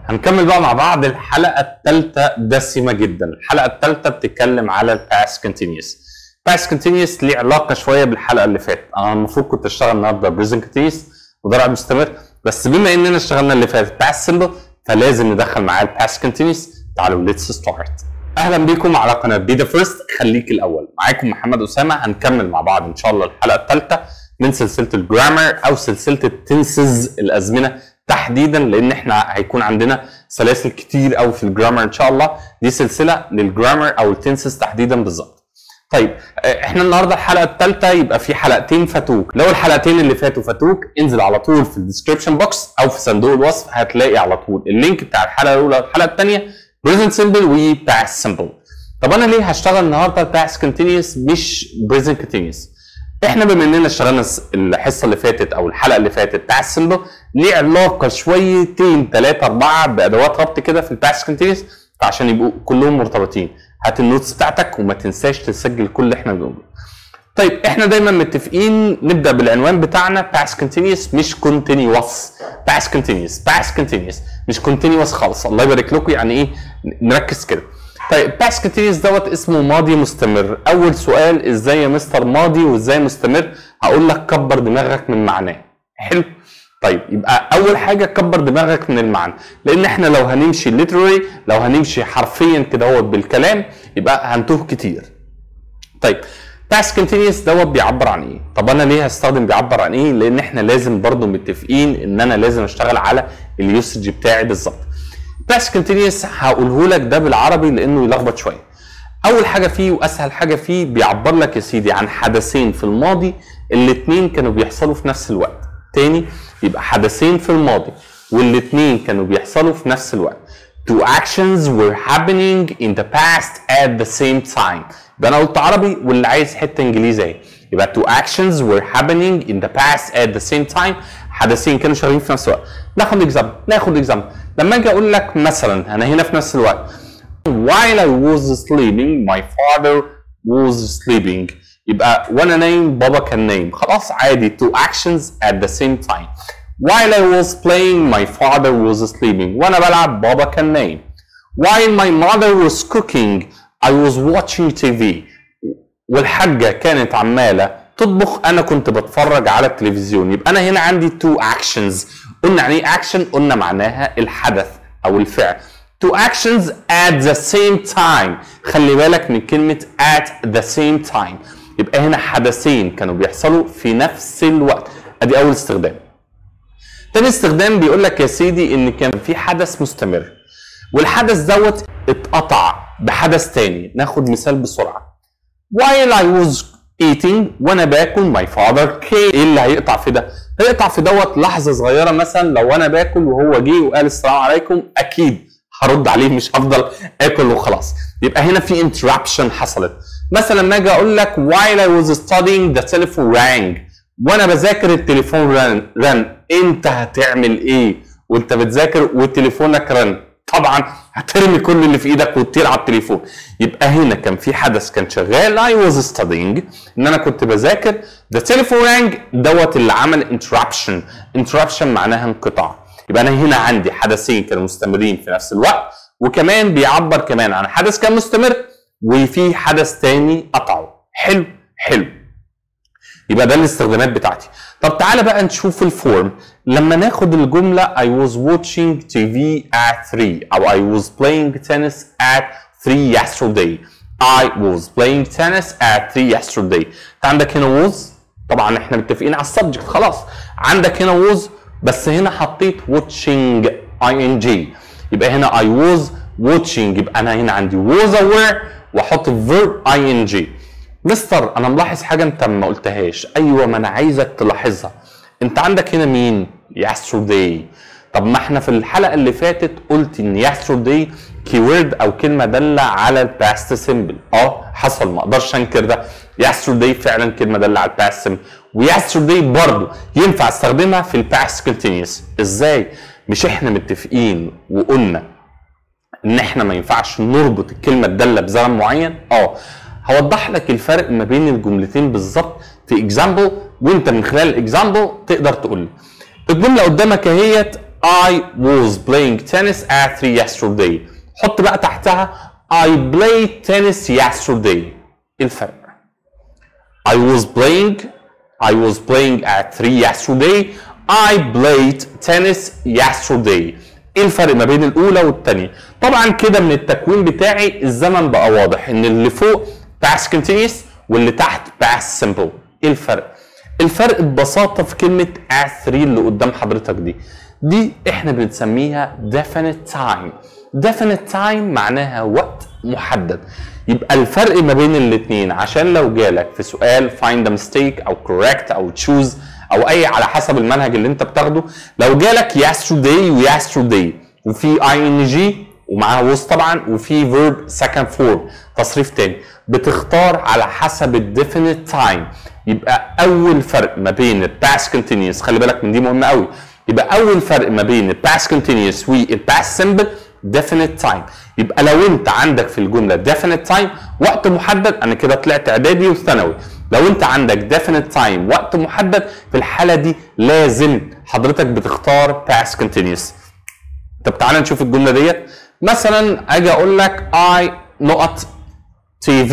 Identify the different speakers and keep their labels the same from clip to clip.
Speaker 1: هنكمل بقى مع بعض الحلقه الثالثه دسمه جدا الحلقه الثالثه بتتكلم على الباس كونتينيوس باس كونتينيوس ليه علاقه شويه بالحلقه اللي فاتت انا المفروض كنت اشتغل النهارده بريزنت كونتينيوس مضارع مستمر بس بما اننا اشتغلنا اللي فاتت باس سمبل فلازم ندخل معاه الباس كونتينيوس تعالوا ليتس ستارت اهلا بيكم على قناه بي ذا فيرست خليك الاول معاكم محمد اسامه هنكمل مع بعض ان شاء الله الحلقه الثالثه من سلسله الجرامر او سلسله التنسز الازمنه تحديدا لان احنا هيكون عندنا سلاسل كتير قوي في الجرامر ان شاء الله دي سلسله للجرامر او التنسز تحديدا بالظبط طيب احنا النهارده الحلقه الثالثه يبقى في حلقتين فاتوك لو الحلقتين اللي فاتوا فاتوك انزل على طول في الديسكربشن بوكس او في صندوق الوصف هتلاقي على طول اللينك بتاع الحلقه الاولى والحلقه الثانيه بريزنت سمبل وباس سمبل طب انا ليه هشتغل النهارده باس كونتينيوس مش بريزنت كونتينيوس احنا بما اننا اشتغلنا الحصه اللي فاتت او الحلقه اللي فاتت باس سمبل ليه علاقه شويتين ثلاثه اربعه بادوات ربط كده في الباس كونتينيوس فعشان يبقوا كلهم مرتبطين هات النوتس بتاعتك وما تنساش تسجل كل اللي احنا بنقوله طيب احنا دايما متفقين نبدا بالعنوان بتاعنا باس كونتينيوس مش كونتينيوس باس كونتينيوس باس كونتينيوس مش كونتينيوس خالص الله يبارك لكم يعني ايه نركز كده طيب باس كونتينيوس دوت اسمه ماضي مستمر اول سؤال ازاي يا مستر ماضي وازاي مستمر هقول لك كبر دماغك من معناه حلو طيب يبقى اول حاجه كبر دماغك من المعنى لان احنا لو هنمشي ليترالي لو هنمشي حرفيا كده هو بالكلام يبقى هنتوه كتير طيب باس كونتينيوس دوت بيعبر عن ايه طب انا ليه هستخدم بيعبر عن ايه لان احنا لازم برضو متفقين ان انا لازم اشتغل على اليوسج بتاعي بالظبط باس كونتينيوس هقوله لك ده بالعربي لانه يلخبط شويه اول حاجه فيه واسهل حاجه فيه بيعبر لك يا سيدي عن حدثين في الماضي الاثنين كانوا بيحصلوا في نفس الوقت تاني يبقى حدثين في الماضي والاثنين كانوا بيحصلوا في نفس الوقت two actions were happening in the past at the same time يبقى انا قلت عربي واللي عايز حته انجليزي اهي يبقى two actions were happening in the past at the same time حدثين كانوا شغالين في نفس الوقت ناخد اكزامبل ناخد اكزامبل لما اجي اقول لك مثلا انا هنا في نفس الوقت while I was sleeping my father was sleeping يبقى وانا نايم بابا كان نايم خلاص عادي two actions at the same time while I was playing my father was sleeping وانا بلعب بابا كان نايم while my mother was cooking I was watching TV والحاجة كانت عمالة تطبخ أنا كنت بتفرج على التلفزيون يبقى أنا هنا عندي two actions قلنا يعني إيه action قلنا معناها الحدث أو الفعل two actions at the same time خلي بالك من كلمة at the same time يبقى هنا حدثين كانوا بيحصلوا في نفس الوقت ادي اول استخدام تاني استخدام بيقول لك يا سيدي ان كان في حدث مستمر والحدث دوت اتقطع بحدث تاني ناخد مثال بسرعه while I was eating وانا باكل my father came ايه اللي هيقطع في ده هيقطع في دوت لحظه صغيره مثلا لو انا باكل وهو جه وقال السلام عليكم اكيد هرد عليه مش هفضل اكل وخلاص يبقى هنا في interruption حصلت مثلا لما اجي اقول لك while I was studying the telephone rang وانا بذاكر التليفون رن رن انت هتعمل ايه وانت بتذاكر وتليفونك رن طبعا هترمي كل اللي في ايدك وتطير على التليفون يبقى هنا كان في حدث كان شغال I was studying ان انا كنت بذاكر the telephone rang دوت اللي عمل interruption interruption معناها انقطاع يبقى انا هنا عندي حدثين كانوا مستمرين في نفس الوقت وكمان بيعبر كمان عن حدث كان مستمر وفي حدث تاني قطعه حلو حلو يبقى ده الاستخدامات بتاعتي طب تعالى بقى نشوف الفورم لما ناخد الجملة I was watching TV at 3 أو I was playing tennis at 3 yesterday I was playing tennis at 3 yesterday انت عندك هنا was طبعا احنا متفقين على السبجكت خلاص عندك هنا was بس هنا حطيت watching ing يبقى هنا I was watching يبقى انا هنا عندي was aware واحط verb ing مستر انا ملاحظ حاجه انت ما قلتهاش ايوه ما انا عايزك تلاحظها انت عندك هنا مين yesterday طب ما احنا في الحلقه اللي فاتت قلت ان yesterday كيورد او كلمه داله على الباست سيمبل اه حصل ما اقدرش انكر ده yesterday فعلا كلمه داله على الباست سيمبل ويسترداي برضه ينفع استخدمها في الباست كونتينيوس ازاي مش احنا متفقين وقلنا ان احنا ما ينفعش نربط الكلمه الداله بزمن معين اه هوضح لك الفرق ما بين الجملتين بالظبط في اكزامبل وانت من خلال الاكزامبل تقدر تقول لي الجمله قدامك اهيت I was playing tennis at 3 yesterday حط بقى تحتها I played tennis yesterday ايه الفرق I was playing I was playing at 3 yesterday I played tennis yesterday ايه الفرق ما بين الاولى والثانيه طبعا كده من التكوين بتاعي الزمن بقى واضح ان اللي فوق past continuous واللي تحت past simple ايه الفرق الفرق ببساطه في كلمه at 3 اللي قدام حضرتك دي دي احنا بنسميها definite time definite time معناها وقت محدد يبقى الفرق ما بين الاثنين عشان لو جالك في سؤال find a mistake او correct او choose او اي على حسب المنهج اللي انت بتاخده لو جالك yesterday و yesterday وفي ing ومعاها was طبعا وفي verb second form تصريف تاني بتختار على حسب الديفينيت تايم يبقى اول فرق ما بين الباست continuous خلي بالك من دي مهمه قوي يبقى اول فرق ما بين الباست continuous والباست simple definite time يبقى لو انت عندك في الجمله definite time وقت محدد انا كده طلعت اعدادي وثانوي لو انت عندك definite time وقت محدد في الحاله دي لازم حضرتك بتختار past continuous طب تعالى نشوف الجمله ديت مثلا اجي اقول لك I نقط TV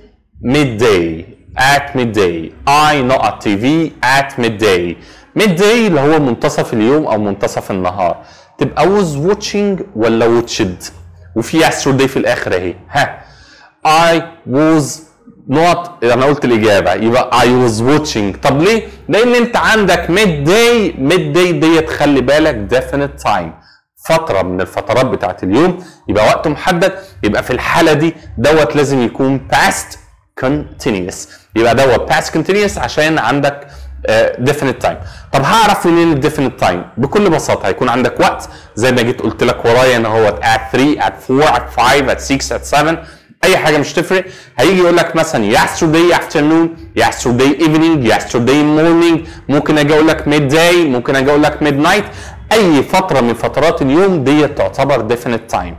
Speaker 1: midday at midday I نقط TV at midday midday اللي هو منتصف اليوم او منتصف النهار تبقى was watching ولا watched وفي yesterday في الاخر اهي ها I was not انا قلت الاجابه يبقى I was watching طب ليه؟ لان انت عندك midday midday ديت خلي بالك definite time فتره من الفترات بتاعت اليوم يبقى وقت محدد يبقى في الحاله دي دوت لازم يكون past continuous يبقى دوت past continuous عشان عندك definite time طب هعرف منين الديفينيت تايم بكل بساطه هيكون عندك وقت زي ما جيت قلت لك ورايا ان هو at 3 at 4 at 5 at 6 at 7 اي حاجه مش تفرق هيجي يقول لك مثلا yesterday afternoon yesterday evening yesterday morning ممكن اجي اقول لك midday ممكن اجي اقول لك midnight اي فتره من فترات اليوم دي تعتبر definite time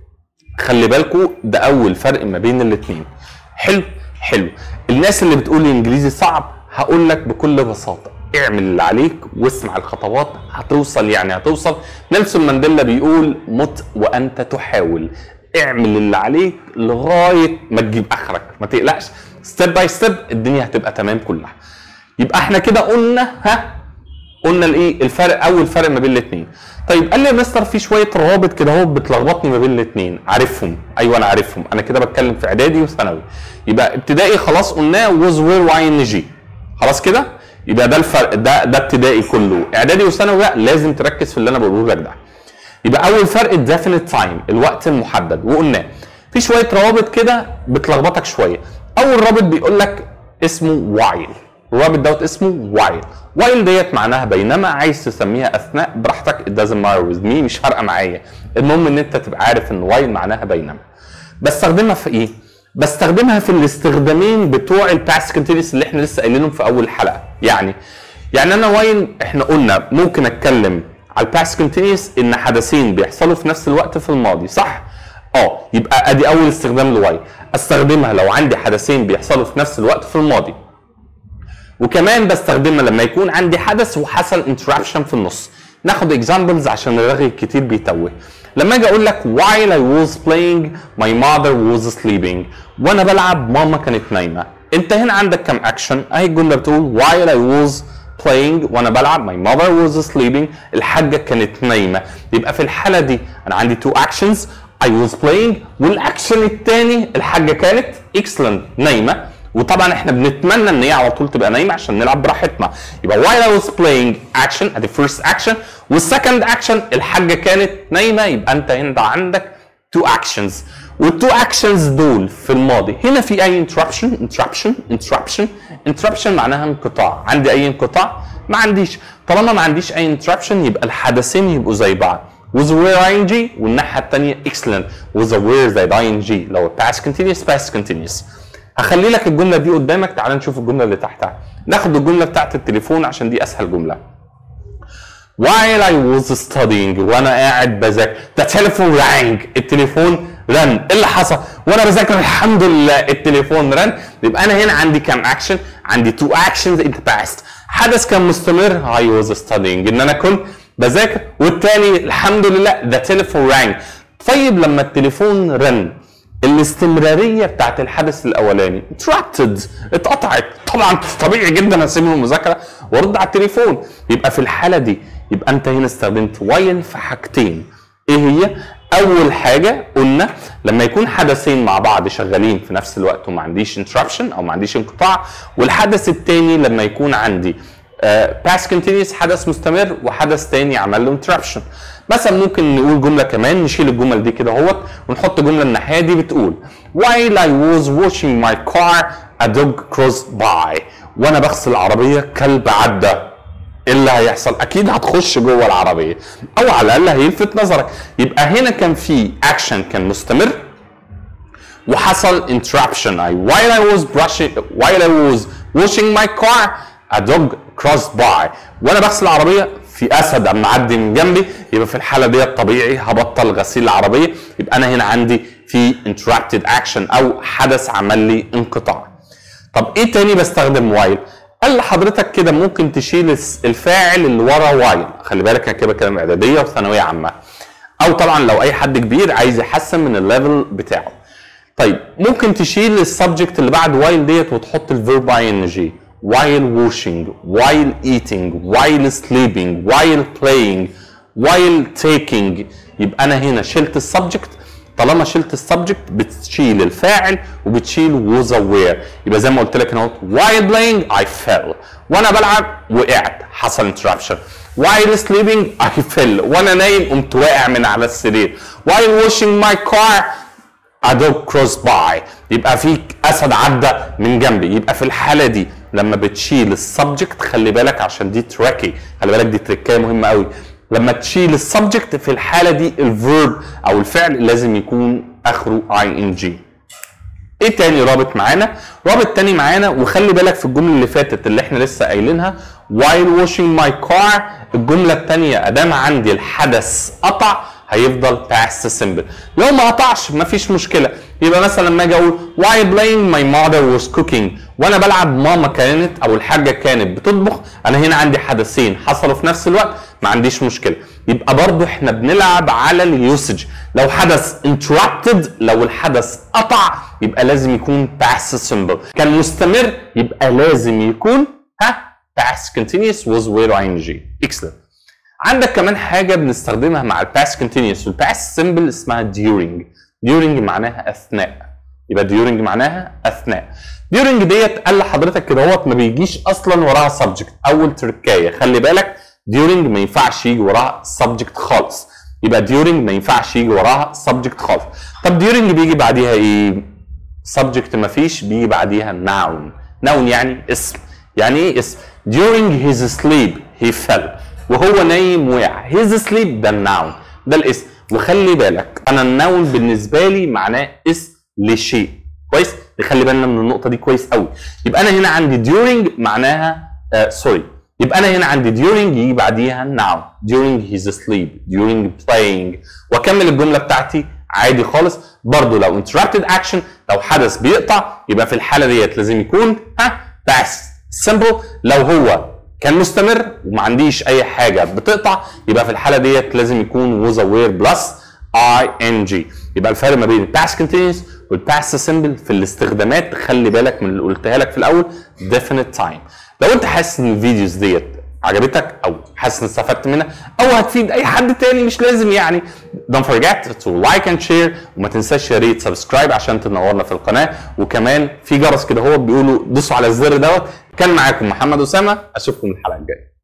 Speaker 1: خلي بالكوا ده اول فرق ما بين الاثنين حلو حلو الناس اللي بتقول الانجليزي صعب هقول لك بكل بساطه اعمل اللي عليك واسمع الخطوات هتوصل يعني هتوصل نيلسون مانديلا بيقول مت وانت تحاول اعمل اللي عليك لغايه ما تجيب اخرك ما تقلقش ستيب باي ستيب الدنيا هتبقى تمام كلها يبقى احنا كده قلنا ها قلنا الايه الفرق اول فرق ما بين الاثنين طيب قال لي يا مستر في شويه روابط كده اهو بتلخبطني ما بين الاثنين عارفهم ايوه انا عارفهم انا كده بتكلم في اعدادي وثانوي يبقى ابتدائي خلاص قلناه ووز وير واي ان جي خلاص كده يبقى ده الفرق ده ده ابتدائي كله اعدادي وثانوي لا لازم تركز في اللي انا بقوله لك ده يبقى اول فرق الديفينيت تايم الوقت المحدد وقلناه في شويه روابط كده بتلخبطك شويه اول رابط بيقول لك اسمه وايل الرابط دوت اسمه وايل وايل ديت معناها بينما عايز تسميها اثناء براحتك it doesn't matter with me مش فارقه معايا المهم ان انت تبقى عارف ان وايل معناها بينما بستخدمها في ايه بستخدمها في الاستخدامين بتوع الباست كونتينيوس اللي احنا لسه قايلينهم في اول حلقه يعني يعني انا واين احنا قلنا ممكن اتكلم على الباست كونتينيوس ان حدثين بيحصلوا في نفس الوقت في الماضي صح اه يبقى ادي اول استخدام لواي استخدمها لو عندي حدثين بيحصلوا في نفس الوقت في الماضي وكمان بستخدمها لما يكون عندي حدث وحصل انتراكشن في النص ناخد اكزامبلز عشان الرغي الكتير بيتوه لما اجي اقول لك while I was playing my mother was sleeping وانا بلعب ماما كانت نايمه انت هنا عندك كم اكشن اهي الجمله بتقول while I was playing وانا بلعب my mother was sleeping الحاجه كانت نايمه يبقى في الحاله دي انا عندي two actions I was playing والاكشن الثاني الحاجه كانت excellent نايمه وطبعا احنا بنتمنى ان هي على طول تبقى نايمه عشان نلعب براحتنا يبقى while I was playing action ادي first action والسكند action الحاجه كانت نايمه يبقى انت هنا عندك two actions والتو actions دول في الماضي هنا في اي interruption interruption interruption interruption معناها انقطاع عندي اي انقطاع ما عنديش طالما ما عنديش اي interruption يبقى الحدثين يبقوا زي بعض with where ing والناحيه الثانيه excellent with a where زائد ing لو past continuous past continuous هخلي لك الجمله دي قدامك تعال نشوف الجمله اللي تحتها ناخد الجمله بتاعت التليفون عشان دي اسهل جمله while I was studying وانا قاعد بذاكر the telephone rang التليفون رن ايه اللي حصل وانا بذاكر الحمد لله التليفون رن يبقى انا هنا عندي كام اكشن عندي two actions in the past حدث كان مستمر I was studying ان انا كنت بذاكر والتاني الحمد لله ذا تليفون رانج طيب لما التليفون رن الاستمراريه بتاعت الحدث الاولاني interrupted اتقطعت طبعا طبيعي جدا اسيب المذاكره وارد على التليفون يبقى في الحاله دي يبقى انت هنا استخدمت وايل في حاجتين ايه هي اول حاجه قلنا لما يكون حدثين مع بعض شغالين في نفس الوقت وما عنديش interruption او ما عنديش انقطاع والحدث الثاني لما يكون عندي باس كونتينيوس حدث مستمر وحدث تاني عمل له انتربشن مثلا ممكن نقول جمله كمان نشيل الجمل دي كده اهوت ونحط جمله الناحيه دي بتقول while I was washing my car a dog crossed by وانا بغسل العربيه كلب عدى ايه اللي هيحصل؟ اكيد هتخش جوه العربيه او على الاقل هيلفت نظرك يبقى هنا كان في اكشن كان مستمر وحصل interruption I while I was brushing while I was washing my car a dog crossed by وانا بغسل العربيه في اسد اما معدي من جنبي يبقى في الحاله دي الطبيعي هبطل غسيل العربيه يبقى انا هنا عندي في interrupted action او حدث عمل لي انقطاع طب ايه تاني بستخدم وايل قال لحضرتك كده ممكن تشيل الفاعل اللي ورا وايل خلي بالك انا كده بتكلم اعداديه وثانويه عامه او طبعا لو اي حد كبير عايز يحسن من الليفل بتاعه طيب ممكن تشيل السبجكت اللي بعد وايل ديت وتحط الفيرب اي ان جي while washing while eating while sleeping while playing while taking يبقى انا هنا شلت السبجكت طالما شلت السبجكت بتشيل الفاعل وبتشيل was aware يبقى زي ما قلت لك هنا while playing I fell وانا بلعب وقعت حصل interruption while sleeping I fell وانا نايم قمت واقع من على السرير while washing my car a dog crossed by يبقى في اسد عدى من جنبي يبقى في الحاله دي لما بتشيل السبجكت خلي بالك عشان دي تراكي خلي بالك دي تركايه مهمه قوي لما تشيل السبجكت في الحاله دي الفيرب او الفعل لازم يكون اخره اي ان جي ايه تاني رابط معانا رابط تاني معانا وخلي بالك في الجمله اللي فاتت اللي احنا لسه قايلينها while washing my car الجمله الثانيه ادام عندي الحدث قطع هيفضل past simple لو ما قطعش مفيش مشكله يبقى مثلا لما اجي اقول while playing my mother was cooking وانا بلعب ماما كانت او الحاجه كانت بتطبخ انا هنا عندي حدثين حصلوا في نفس الوقت ما عنديش مشكله يبقى برضو احنا بنلعب على اليوسج لو حدث interrupted لو الحدث قطع يبقى لازم يكون past simple كان مستمر يبقى لازم يكون ها past continuous was where ing excellent عندك كمان حاجه بنستخدمها مع الباس كونتينيوس والباس سيمبل اسمها during during معناها اثناء يبقى during معناها اثناء during ديت قال لحضرتك كده هوت ما بيجيش اصلا وراها subject اول تركايه خلي بالك during ما ينفعش يجي وراها subject خالص يبقى during ما ينفعش يجي وراها subject خالص طب during بيجي بعديها ايه subject ما فيش بيجي بعديها noun noun يعني اسم يعني ايه اسم during his sleep he fell وهو نايم وقع his sleep ده الناون ده الاسم وخلي بالك انا الناون بالنسبه لي معناه اسم لشيء كويس نخلي بالنا من النقطه دي كويس قوي يبقى انا هنا عندي during معناها سوري uh, يبقى انا هنا عندي during يجي بعديها now during his sleep during playing واكمل الجمله بتاعتي عادي خالص برضو لو interrupted action لو حدث بيقطع يبقى في الحاله ديت لازم يكون ها past simple لو هو كان مستمر وما عنديش اي حاجه بتقطع يبقى في الحاله ديت لازم يكون was aware بلس اي ان جي يبقى الفرق ما بين الباست كونتينيوس والباست سيمبل في الاستخدامات خلي بالك من اللي قلتها لك في الاول definite time لو انت حاسس ان الفيديوز ديت عجبتك او حاسس ان استفدت منها او هتفيد اي حد تاني مش لازم يعني don't forget to like and share وما تنساش يا ريت سبسكرايب عشان تنورنا في القناه وكمان في جرس كده هو بيقولوا دوسوا على الزر دوت كان معاكم محمد اسامه اشوفكم الحلقه الجايه